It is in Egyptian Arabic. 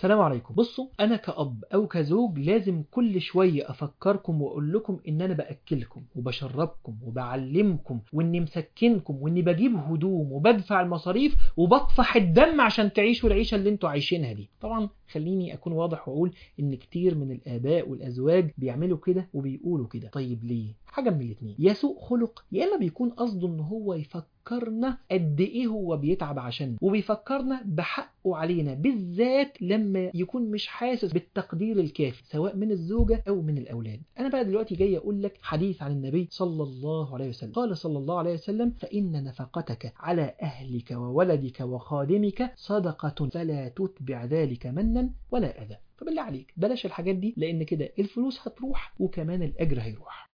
السلام عليكم بصوا انا كأب او كزوج لازم كل شوية افكركم واقول لكم ان انا باكلكم وبشربكم وبعلمكم واني مسكنكم واني بجيب هدوم وبدفع المصاريف وبطفح الدم عشان تعيشوا العيشة اللي انتوا عايشينها دي طبعا خليني اكون واضح واقول ان كتير من الاباء والازواج بيعملوا كده وبيقولوا كده طيب ليه حاجة من الاتنين يا سوء خلق يا اما بيكون قصده ان هو يفكرنا قد ايه هو بيتعب عشان وبيفكرنا بحقه علينا بالذات لما يكون مش حاسس بالتقدير الكافي سواء من الزوجة او من الاولاد انا بقى دلوقتي جاي اقول لك حديث عن النبي صلى الله عليه وسلم قال صلى الله عليه وسلم فان نفقتك على اهلك وولدك وخادمك صدقة فلا تتبع ذلك منا ولا اذى فبالله عليك بلاش الحاجات دي لان كده الفلوس هتروح وكمان الاجر هيروح